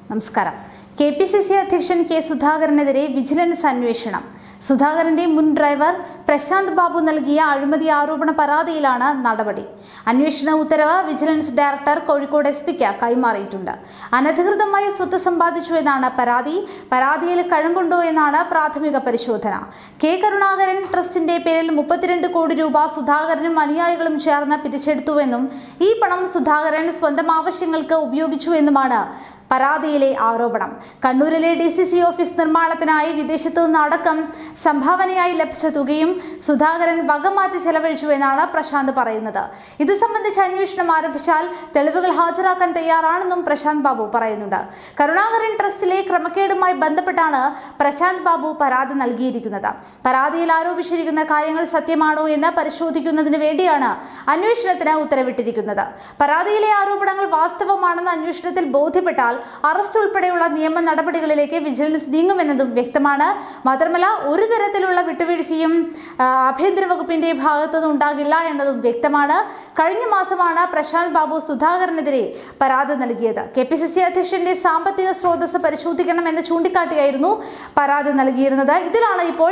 നമസ്കാരം K P C C അധ്യക്ഷൻ K സുധാകരനെതിരെ വിജിലൻസ് അന്വേഷണം സുധാകരന്റെ മുൻ ഡ്രൈവർ പ്രശാന്ത് ബാബു നൽകിയ അഴിമതി ആരോപണ പരാതിയിലാണ് നടപടി അന്വേഷണ ഉത്തരവ് വിജിലൻസ് ഡയറക്ടർ കോഴിക്കോട് എസ് പിക്ക് കൈമാറിയിട്ടുണ്ട് അനധികൃതമായി സ്വത്ത് സമ്പാദിച്ചു എന്നാണ് പരാതി പരാതിയിൽ കഴമ്പുണ്ടോ എന്നാണ് പ്രാഥമിക പരിശോധന കെ കരുണാകരൻ ട്രസ്റ്റിന്റെ പേരിൽ മുപ്പത്തിരണ്ട് കോടി രൂപ സുധാകരനും അനുയായികളും ചേർന്ന് പിരിച്ചെടുത്തുവെന്നും ഈ പണം സുധാകരൻ സ്വന്തം ആവശ്യങ്ങൾക്ക് ഉപയോഗിച്ചു എന്നുമാണ് പരാതിയിലെ ആരോപണം കണ്ണൂരിലെ ഡി സി സി ഓഫീസ് നിർമ്മാണത്തിനായി വിദേശത്തു നിന്ന് അടക്കം സംഭാവനയായി ലഭിച്ച തുകയും സുധാകരൻ വകമാറ്റി ചെലവഴിച്ചു എന്നാണ് പ്രശാന്ത് പറയുന്നത് ഇത് സംബന്ധിച്ച് അന്വേഷണം ആരംഭിച്ചാൽ തെളിവുകൾ ഹാജരാക്കാൻ തയ്യാറാണെന്നും പ്രശാന്ത് ബാബു പറയുന്നുണ്ട് കരുണാകരൻ ട്രസ്റ്റിലെ ക്രമക്കേടുമായി ബന്ധപ്പെട്ടാണ് പ്രശാന്ത് ബാബു പരാതി നൽകിയിരിക്കുന്നത് പരാതിയിൽ ആരോപിച്ചിരിക്കുന്ന കാര്യങ്ങൾ സത്യമാണോ എന്ന് പരിശോധിക്കുന്നതിന് വേണ്ടിയാണ് അന്വേഷണത്തിന് ഉത്തരവിട്ടിരിക്കുന്നത് പരാതിയിലെ ആരോപണങ്ങൾ വാസ്തവമാണെന്ന് അന്വേഷണത്തിൽ ബോധ്യപ്പെട്ടാൽ അറസ്റ്റ് ഉൾപ്പെടെയുള്ള നിയമ നടപടികളിലേക്ക് വിജിലൻസ് നീങ്ങുമെന്നതും വ്യക്തമാണ് മാത്രമല്ല ഒരു തരത്തിലുള്ള വിട്ടുവീഴ്ചയും ആ, ആഭ്യന്തര വകുപ്പിന്റെ ഭാഗത്തുനിന്ന് ഉണ്ടാകില്ല എന്നതും വ്യക്തമാണ് കഴിഞ്ഞ മാസമാണ് പ്രശാന്ത് ബാബു സുധാകരനെതിരെ പരാതി നൽകിയത് കെ പി സി സി അധ്യക്ഷന്റെ സാമ്പത്തിക സ്രോതസ് പരിശോധിക്കണമെന്ന് ചൂണ്ടിക്കാട്ടിയായിരുന്നു പരാതി നൽകിയിരുന്നത് ഇതിലാണ് ഇപ്പോൾ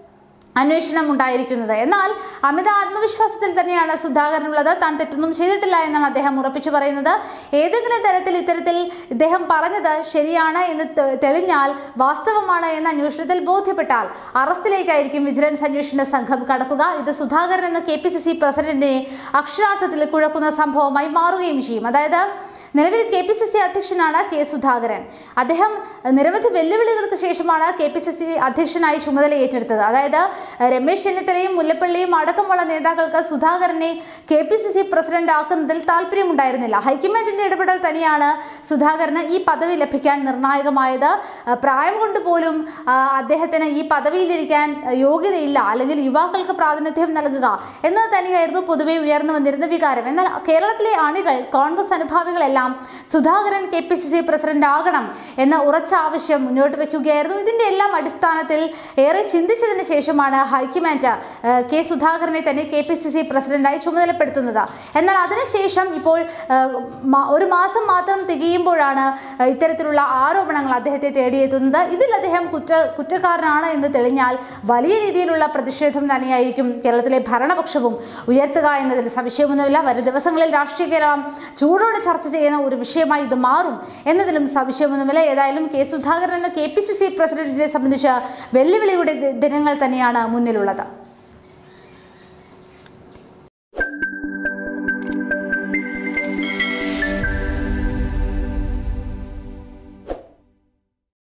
അന്വേഷണം ഉണ്ടായിരിക്കുന്നത് എന്നാൽ അമിത ആത്മവിശ്വാസത്തിൽ തന്നെയാണ് സുധാകരനുള്ളത് താൻ തെറ്റൊന്നും ചെയ്തിട്ടില്ല എന്നാണ് അദ്ദേഹം ഉറപ്പിച്ചു പറയുന്നത് ഏതെങ്കിലും തരത്തിൽ ഇത്തരത്തിൽ ഇദ്ദേഹം പറഞ്ഞത് ശരിയാണ് എന്ന് തെ- തെളിഞ്ഞാൽ വാസ്തവമാണ് എന്ന അന്വേഷണത്തിൽ ബോധ്യപ്പെട്ടാൽ അറസ്റ്റിലേക്കായിരിക്കും വിജിലൻസ് അന്വേഷണ സംഘം കടക്കുക ഇത് സുധാകരൻ എന്ന കെ പി സി സി പ്രസിഡന്റിനെ അക്ഷരാർത്ഥത്തിൽ കുഴക്കുന്ന സംഭവമായി മാറുകയും ചെയ്യും അതായത് നിലവിൽ കെ പി സി സി അധ്യക്ഷനാണ് കെ സുധാകരൻ അദ്ദേഹം നിരവധി വെല്ലുവിളികൾക്ക് ശേഷമാണ് കെ പി സി സി അധ്യക്ഷനായി ചുമതല ഏറ്റെടുത്തത് അതായത് രമേശ് ചെന്നിത്തലയും മുല്ലപ്പള്ളിയും അടക്കമുള്ള നേതാക്കൾക്ക് സുധാകരനെ K P C C president ആക്കുന്നതിൽ താല്പര്യമുണ്ടായിരുന്നില്ല ഹൈക്കമാൻഡിന്റെ ഇടപെടൽ തന്നെയാണ് സുധാകരന് ഈ പദവി ലഭിക്കാൻ നിർണായകമായത് ആ, പ്രായം കൊണ്ട് പോലും ആ, അദ്ദേഹത്തിന് ഈ പദവിയിലിരിക്കാൻ യോഗ്യതയില്ല അല്ലെങ്കിൽ യുവാക്കൾക്ക് പ്രാതിനിധ്യം നൽകുക എന്നത് തന്നെയായിരുന്നു പൊതുവെ ഉയർന്നു വന്നിരുന്ന വികാരം എന്നാൽ കേരളത്തിലെ അണികൾ കോൺഗ്രസ് അനുഭാവികളെല്ലാം Sudhakaran K P C C president ആകണം എന്ന ഉറച്ച ആവശ്യം മുന്നോട്ട് വയ്ക്കുകയായിരുന്നു ഇതിന്റെ എല്ലാം അടിസ്ഥാനത്തിൽ ഏറെ ചിന്തിച്ചതിന് ശേഷമാണ് ഹൈക്കമാൻഡ് ആ, കെ സുധാകരനെ തന്നെ കെ പി സി സി പ്രസിഡന്റായി ചുമതലപ്പെടുത്തുന്നത് എന്നാൽ അതിനുശേഷം ഇപ്പോൾ ആ, മ- ഒരു മാസം മാത്രം തികയുമ്പോഴാണ് ആ, ഇത്തരത്തിലുള്ള ആരോപണങ്ങൾ അദ്ദേഹത്തെ തേടിയെത്തുന്നത് ഇതിൽ അദ്ദേഹം കുറ്റ കുറ്റക്കാരനാണ് എന്ന് തെളിഞ്ഞാൽ വലിയ രീതിയിലുള്ള പ്രതിഷേധം തന്നെയായിരിക്കും കേരളത്തിലെ ഭരണപക്ഷവും ഉയർത്തുക എന്നതിൽ സംശയമൊന്നുമില്ല വരും ദിവസങ്ങളിൽ രാഷ്ട്രീയ കേരളം ചൂടോടെ ചർച്ച ചെയ്യുന്ന ഒരു വിഷയമായി ഇത് മാറും എന്നതിലും സംശയമൊന്നുമില്ല ഏതായാലും കെ സുധാകരൻ എന്ന കെ പി സി സി പ്രസിഡന്റിനെ സംബന്ധിച്ച് വെല്ലുവിളിയുടെ ദി- ദിനങ്ങൾ തന്നെയാണ് മുന്നിലുള്ളത്